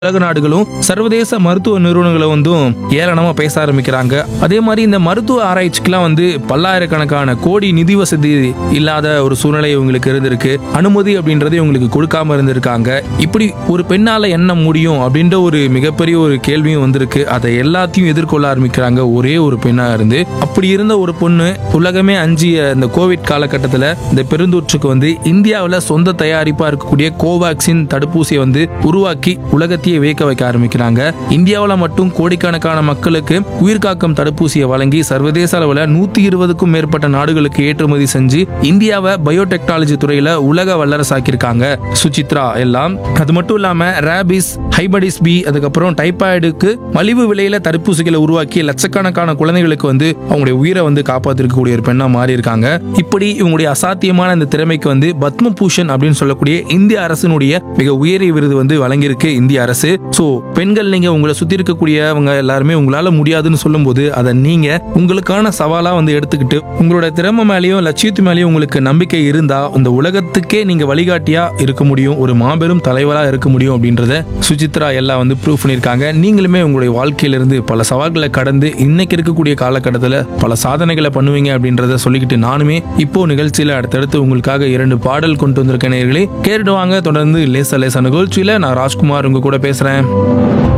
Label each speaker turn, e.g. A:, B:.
A: உலக நாடுகளும் சர்வதேச மருத்துவ நிறுவனங்களும் வந்து ஏளனமா பேச ஆரம்பிக்கிறாங்க அதே மாதிரி இந்த மருத்துவ ஆராய்ச்சிக்கெல்லாம் வந்து பல்லாயிரக்கணக்கான கோடி நிதி வசதி இல்லாத ஒரு சூழ்நிலை இவங்களுக்கு இருந்திருக்கு அனுமதி அப்படின்றதை இவங்களுக்கு கொடுக்காம இருந்திருக்காங்க இப்படி ஒரு பெண்ணால என்ன முடியும் அப்படின்ற ஒரு மிகப்பெரிய ஒரு கேள்வியும் வந்திருக்கு அதை எல்லாத்தையும் எதிர்கொள்ள ஆரம்பிக்கிறாங்க ஒரே ஒரு பெண்ணா இருந்து அப்படி இருந்த ஒரு பொண்ணு உலகமே அஞ்சிய இந்த கோவிட் காலகட்டத்தில் இந்த பெருந்தொற்றுக்கு வந்து இந்தியாவில் சொந்த தயாரிப்பா இருக்கக்கூடிய கோவாக்சின் தடுப்பூசியை வந்து உருவாக்கி உலகத்தையே வியக்க வைக்க ஆரம்பிக்கிறாங்க இந்தியாவில் மட்டும் கோடிக்கணக்கான மக்களுக்கு உயிர்காக்கும் தடுப்பூசியை வழங்கி சர்வதேச அளவில் நூத்தி இருபதுக்கும் மேற்பட்ட நாடுகளுக்கு ஏற்றுமதி செஞ்சு இந்தியாவை பயோடெக்னாலஜி துறையில உலக வல்லரசாக்கியிருக்காங்க சுசித்ரா எல்லாம் அது மட்டும் இல்லாம ரேபிஸ் ஹைபடிஸ் பி அதுக்கப்புறம் டைபாய்டுக்கு மலிவு விலையில தடுப்பூசிகளை உருவாக்கி லட்சக்கணக்கான குழந்தைகளுக்கு வந்து அவங்களுடைய உயிரை வந்து காப்பாத்திருக்கக்கூடிய ஒரு பெண்ணா மாறி இருக்காங்க இப்படி இவங்களுடைய அசாத்தியமான இந்த திறமைக்கு வந்து பத்ம பூஷன் அப்படின்னு சொல்லக்கூடிய இந்திய அரசினுடைய மிக உயரிய விருது வந்து வழங்கியிருக்கு இந்திய அரசு சோ பெண்கள் நீங்க உங்களை சுத்தி இருக்கக்கூடியவங்க எல்லாருமே உங்களால முடியாதுன்னு சொல்லும்போது அதை நீங்க உங்களுக்கான சவாலா வந்து எடுத்துக்கிட்டு உங்களோட திறமை மேலேயும் லட்சியத்து மேலேயும் உங்களுக்கு நம்பிக்கை இருந்தா இந்த உலகத்துக்கே நீங்க வழிகாட்டியா இருக்க முடியும் ஒரு மாபெரும் தலைவரா இருக்க முடியும் அப்படின்றத சுசித்ரா எல்லாம் வந்து ப்ரூவ் பண்ணியிருக்காங்க நீங்களுமே உங்களுடைய வாழ்க்கையிலிருந்து பல சவால்களை கடந்து இன்னைக்கு இருக்கக்கூடிய காலகட்டத்தில் பல சாதனைகளை பண்ணுவீங்க அப்படின்றத சொல்லிக்கிட்டு நானுமே இப்போ நிகழ்ச்சியில அடுத்தடுத்து உங்களுக்காக இரண்டு பாடல் கொண்டு வந்திருக்கேன் நேயர்களே கேட்டுட்டு வாங்க தொடர்ந்து லேசா லேசா நிகழ்ச்சியில நான் ராஜ்குமார் உங்க கூட பேசுறேன்